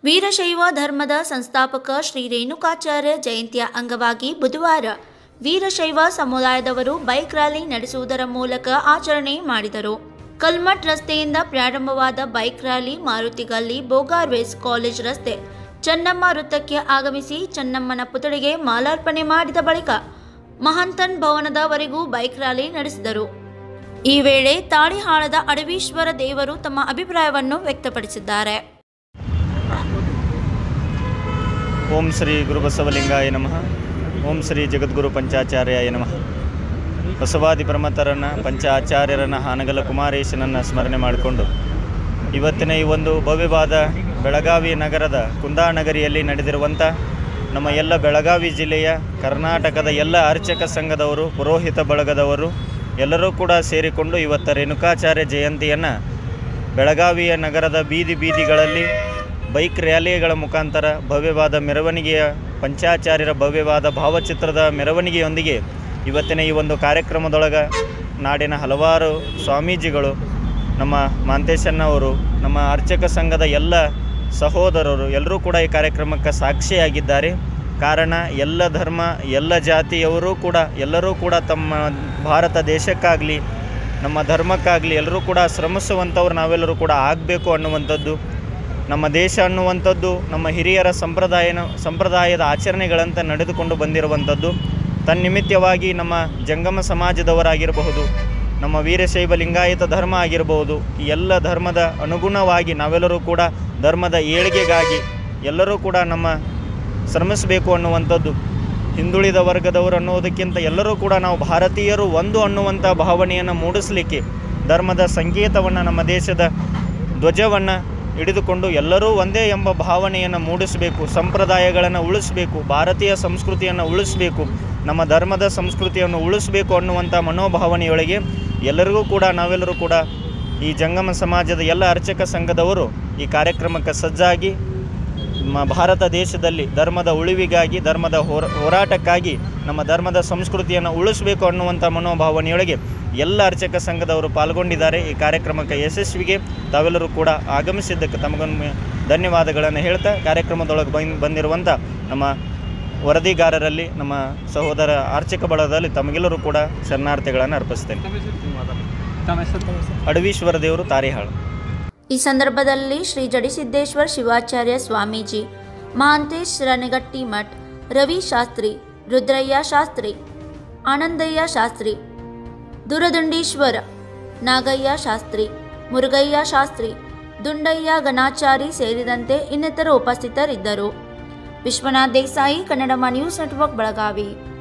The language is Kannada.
ವೀರಶೈವ ಧರ್ಮದ ಸಂಸ್ಥಾಪಕ ಶ್ರೀ ರೇಣುಕಾಚಾರ್ಯ ಜಯಂತಿಯ ಅಂಗವಾಗಿ ಬುಧವಾರ ವೀರಶೈವ ಸಮುದಾಯದವರು ಬೈಕ್ ರ್ಯಾಲಿ ನಡೆಸುವುದರ ಮೂಲಕ ಆಚರಣೆ ಮಾಡಿದರು ಕಲ್ಮಠ್ ರಸ್ತೆಯಿಂದ ಪ್ರಾರಂಭವಾದ ಬೈಕ್ ರ್ಯಾಲಿ ಮಾರುತಿಗಲ್ಲಿ ಬೋಗಾರ್ವೇಸ್ ಕಾಲೇಜ್ ರಸ್ತೆ ಚೆನ್ನಮ್ಮ ವೃತ್ತಕ್ಕೆ ಆಗಮಿಸಿ ಚೆನ್ನಮ್ಮನ ಪುತ್ಥಳಿಗೆ ಮಾಲಾರ್ಪಣೆ ಮಾಡಿದ ಬಳಿಕ ಮಹಂತನ್ ಭವನದವರೆಗೂ ಬೈಕ್ ರ್ಯಾಲಿ ನಡೆಸಿದರು ಈ ವೇಳೆ ತಾಳಿಹಾಳದ ಅಡವೀಶ್ವರ ದೇವರು ತಮ್ಮ ಅಭಿಪ್ರಾಯವನ್ನು ವ್ಯಕ್ತಪಡಿಸಿದ್ದಾರೆ ಓಂ ಶ್ರೀ ಗುರುಬಸವಲಿಂಗಾಯ ನಮಃ ಓಂ ಶ್ರೀ ಜಗದ್ಗುರು ಪಂಚಾಚಾರ್ಯಾಯ ನಮಃ ಬಸವಾದಿ ಪ್ರಮತರನ್ನು ಪಂಚಾಚಾರ್ಯರನ್ನು ಹಾನಗಲ ಕುಮಾರೇಶನನ್ನು ಸ್ಮರಣೆ ಮಾಡಿಕೊಂಡು ಇವತ್ತಿನ ಈ ಒಂದು ಭವ್ಯವಾದ ಬೆಳಗಾವಿ ನಗರದ ಕುಂದಾನಗರಿಯಲ್ಲಿ ನಡೆದಿರುವಂಥ ನಮ್ಮ ಎಲ್ಲ ಬೆಳಗಾವಿ ಜಿಲ್ಲೆಯ ಕರ್ನಾಟಕದ ಎಲ್ಲ ಅರ್ಚಕ ಸಂಘದವರು ಪುರೋಹಿತ ಬಳಗದವರು ಎಲ್ಲರೂ ಕೂಡ ಸೇರಿಕೊಂಡು ಇವತ್ತ ರೇಣುಕಾಚಾರ್ಯ ಜಯಂತಿಯನ್ನು ಬೆಳಗಾವಿಯ ನಗರದ ಬೀದಿ ಬೀದಿಗಳಲ್ಲಿ ಬೈಕ್ ರ್ಯಾಲಿಗಳ ಮುಖಾಂತರ ಭವ್ಯವಾದ ಮೆರವಣಿಗೆಯ ಪಂಚಾಚಾರ್ಯರ ಭವ್ಯವಾದ ಭಾವಚಿತ್ರದ ಮೆರವಣಿಗೆಯೊಂದಿಗೆ ಇವತ್ತಿನ ಈ ಒಂದು ಕಾರ್ಯಕ್ರಮದೊಳಗೆ ನಾಡಿನ ಹಲವಾರು ಸ್ವಾಮೀಜಿಗಳು ನಮ್ಮ ಮಾಂತೇಶಣ್ಣವರು ನಮ್ಮ ಅರ್ಚಕ ಸಂಘದ ಎಲ್ಲ ಸಹೋದರರು ಎಲ್ಲರೂ ಕೂಡ ಈ ಕಾರ್ಯಕ್ರಮಕ್ಕೆ ಸಾಕ್ಷಿಯಾಗಿದ್ದಾರೆ ಕಾರಣ ಎಲ್ಲ ಧರ್ಮ ಎಲ್ಲ ಜಾತಿಯವರು ಕೂಡ ಎಲ್ಲರೂ ಕೂಡ ತಮ್ಮ ಭಾರತ ದೇಶಕ್ಕಾಗಲಿ ನಮ್ಮ ಧರ್ಮಕ್ಕಾಗಲಿ ಎಲ್ಲರೂ ಕೂಡ ಶ್ರಮಿಸುವಂಥವ್ರು ನಾವೆಲ್ಲರೂ ಕೂಡ ಆಗಬೇಕು ಅನ್ನುವಂಥದ್ದು ನಮ್ಮ ದೇಶ ಅನ್ನುವಂಥದ್ದು ನಮ್ಮ ಹಿರಿಯರ ಸಂಪ್ರದಾಯನ ಸಂಪ್ರದಾಯದ ಆಚರಣೆಗಳಂತೆ ನಡೆದುಕೊಂಡು ಬಂದಿರುವಂಥದ್ದು ತನ್ನಿಮಿತ್ತವಾಗಿ ನಮ್ಮ ಜಂಗಮ ಸಮಾಜದವರಾಗಿರಬಹುದು ನಮ್ಮ ವೀರಶೈವ ಲಿಂಗಾಯತ ಧರ್ಮ ಆಗಿರಬಹುದು ಈ ಎಲ್ಲ ಧರ್ಮದ ಅನುಗುಣವಾಗಿ ನಾವೆಲ್ಲರೂ ಕೂಡ ಧರ್ಮದ ಏಳಿಗೆಗಾಗಿ ಎಲ್ಲರೂ ಕೂಡ ನಮ್ಮ ಶ್ರಮಿಸಬೇಕು ಅನ್ನುವಂಥದ್ದು ಹಿಂದುಳಿದ ವರ್ಗದವರು ಅನ್ನೋದಕ್ಕಿಂತ ಎಲ್ಲರೂ ಕೂಡ ನಾವು ಭಾರತೀಯರು ಒಂದು ಅನ್ನುವಂಥ ಭಾವನೆಯನ್ನು ಮೂಡಿಸಲಿಕ್ಕೆ ಧರ್ಮದ ಸಂಕೇತವನ್ನು ನಮ್ಮ ದೇಶದ ಧ್ವಜವನ್ನು ಹಿಡಿದುಕೊಂಡು ಎಲ್ಲರೂ ಒಂದೇ ಎಂಬ ಭಾವನೆಯನ್ನು ಮೂಡಿಸಬೇಕು ಸಂಪ್ರದಾಯಗಳನ್ನು ಉಳಿಸಬೇಕು ಭಾರತೀಯ ಸಂಸ್ಕೃತಿಯನ್ನು ಉಳಿಸಬೇಕು ನಮ್ಮ ಧರ್ಮದ ಸಂಸ್ಕೃತಿಯನ್ನು ಉಳಿಸಬೇಕು ಅನ್ನುವಂಥ ಮನೋಭಾವನೆಯೊಳಗೆ ಎಲ್ಲರಿಗೂ ಕೂಡ ನಾವೆಲ್ಲರೂ ಕೂಡ ಈ ಜಂಗಮ ಸಮಾಜದ ಎಲ್ಲ ಅರ್ಚಕ ಸಂಘದವರು ಈ ಕಾರ್ಯಕ್ರಮಕ್ಕೆ ಸಜ್ಜಾಗಿ ನಮ್ಮ ಭಾರತ ದೇಶದಲ್ಲಿ ಧರ್ಮದ ಉಳಿವಿಗಾಗಿ ಧರ್ಮದ ಹೋರ ಹೋರಾಟಕ್ಕಾಗಿ ನಮ್ಮ ಧರ್ಮದ ಸಂಸ್ಕೃತಿಯನ್ನು ಉಳಿಸಬೇಕು ಅನ್ನುವಂಥ ಮನೋಭಾವನೆಯೊಳಗೆ ಎಲ್ಲ ಅರ್ಚಕ ಸಂಘದವರು ಪಾಲ್ಗೊಂಡಿದ್ದಾರೆ ಈ ಕಾರ್ಯಕ್ರಮಕ್ಕೆ ಯಶಸ್ವಿಗೆ ತಾವೆಲ್ಲರೂ ಕೂಡ ಆಗಮಿಸಿದ್ದಕ್ಕೆ ತಮಗೊಮ್ಮೆ ಧನ್ಯವಾದಗಳನ್ನು ಹೇಳ್ತಾ ಕಾರ್ಯಕ್ರಮದೊಳಗೆ ಬಂದು ಬಂದಿರುವಂಥ ನಮ್ಮ ವರದಿಗಾರರಲ್ಲಿ ನಮ್ಮ ಸಹೋದರ ಅರ್ಚಕ ಬಳಗದಲ್ಲಿ ತಮಗೆಲ್ಲರೂ ಕೂಡ ಶರಣಾರ್ಥಿಗಳನ್ನು ಅರ್ಪಿಸ್ತೇನೆ ಅಡವೀಶ್ವರ ದೇವರು ತಾರಿಹಾಳು ಈ ಸಂದರ್ಭದಲ್ಲಿ ಶ್ರೀ ಜಡಿಸಿದ್ದೇಶ್ವರ ಶಿವಾಚಾರ್ಯ ಸ್ವಾಮೀಜಿ ಮಹಾಂತೇಶ್ ರಣಗಟ್ಟಿ ಮಠ್ ರವಿ ಶಾಸ್ತ್ರಿ ರುದ್ರಯ್ಯ ಶಾಸ್ತ್ರಿ ಆನಂದಯ್ಯ ಶಾಸ್ತ್ರಿ ದುರದುಂಡೀಶ್ವರ ನಾಗಯ್ಯ ಶಾಸ್ತ್ರಿ ಮುರುಗಯ್ಯ ಶಾಸ್ತ್ರಿ ದುಂಡಯ್ಯ ಗಣಾಚಾರಿ ಸೇರಿದಂತೆ ಇನ್ನಿತರು ಉಪಸ್ಥಿತರಿದ್ದರು ವಿಶ್ವನಾಥ್ ದೇಸಾಯಿ ಕನ್ನಡಮ ನ್ಯೂಸ್ ನೆಟ್ವರ್ಕ್ ಬೆಳಗಾವಿ